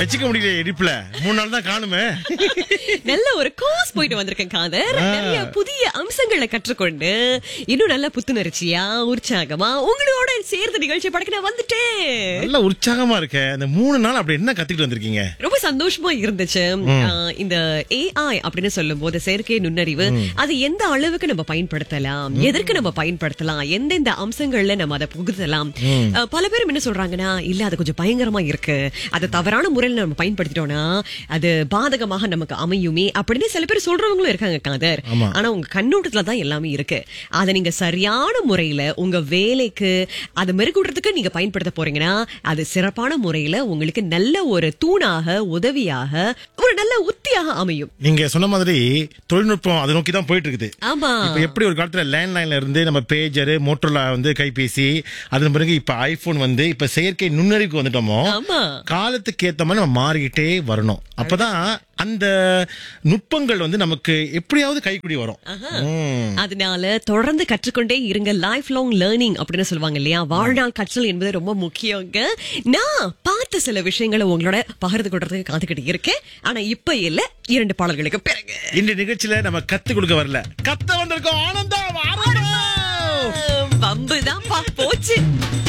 வச்சுக்க முடியல இடுப்புல மூணு நாள் தான் காணுமே நல்ல ஒரு கோர்ஸ் போயிட்டு வந்திருக்கேன் காதர் நிறைய புதிய அம்சங்களை கற்றுக்கொண்டு இன்னும் நல்ல புத்துணர்ச்சியா உற்சாகமா உங்களோட சேர்ந்த நிகழ்ச்சி படக்க நான் வந்துட்டேன் நல்ல உற்சாகமா இருக்க இந்த மூணு நாள் அப்படி என்ன கத்துக்கிட்டு வந்திருக்கீங்க ரொம்ப சந்தோஷமா இருந்துச்சு ஆஹ் இந்த ஏஐ அப்படின்னு சொல்லும் போது செயற்கை நுண்ணறிவு அது எந்த அளவுக்கு நம்ம பயன்படுத்தலாம் எதற்கு நம்ம பயன்படுத்தலாம் எந்தெந்த அம்சங்கள்ல நம்ம அதை புகுத்தலாம் ஆஹ் பல பேர் என்ன சொல்றாங்கன்னா இல்ல அது கொஞ்சம் பயங்கரமா இருக்கு அது தவறான முறையில நம்ம பயன்படுத்திட்டோம்னா அது பாதகமாக நமக்கு அமையுமே அப்படின்னு சில பேர் சொல்றவங்களும் இருக்காங்க காதர் ஆமா. ஆனா உங்க கண்ணோட்டத்துல தான் எல்லாமே இருக்கு அதை நீங்க சரியான முறையில உங்க வேலைக்கு அதை மெருகூட்டுறதுக்கு நீங்க பயன்படுத்த போறீங்கன்னா அது சிறப்பான முறையில உங்களுக்கு நல்ல ஒரு தூணாக உதவியாக ஒரு நல்ல உத்தியாக அமையும் நீங்க சொன்ன மாதிரி தொழில்நுட்பம் அதை நோக்கி தான் போயிட்டு இருக்குது ஆமா இப்ப எப்படி ஒரு காலத்துல லேண்ட்லைன்ல இருந்து நம்ம பேஜர் மோட்டோலா வந்து கைபேசி அதன் பிறகு இப்ப ஐபோன் வந்து இப்ப செயற்கை நுண்ணறிவுக்கு வந்துட்டோமோ ஆமா காலத்துக்கு ஏத்த மாதிரி நம்ம மாறிக்கிட்டே வரணும் அப்பதான் அந்த நுட்பங்கள் வந்து நமக்கு எப்படியாவது கைக்குடி வரும் ம். அதனால தொடர்ந்து கற்றுக்கொண்டே இருங்க லைஃப் லாங் லேர்னிங் அப்படின்னு சொல்லுவாங்க இல்லையா வாழ்நாள் கற்றல் என்பது ரொம்ப முக்கியங்க நான் பார்த்த சில விஷயங்களை உங்களோட பகிர்ந்து கொள்றதுக்கு காத்துக்கிட்டு இருக்கேன் ஆனா இப்ப இல்ல இரண்டு பாடல்களுக்கு பிறகு இந்த நிகழ்ச்சியில நம்ம கத்து கொடுக்க வரல கத்த வந்திருக்கோம் ஆனந்தம் ஆனந்தம் பம்பு தான் போச்சு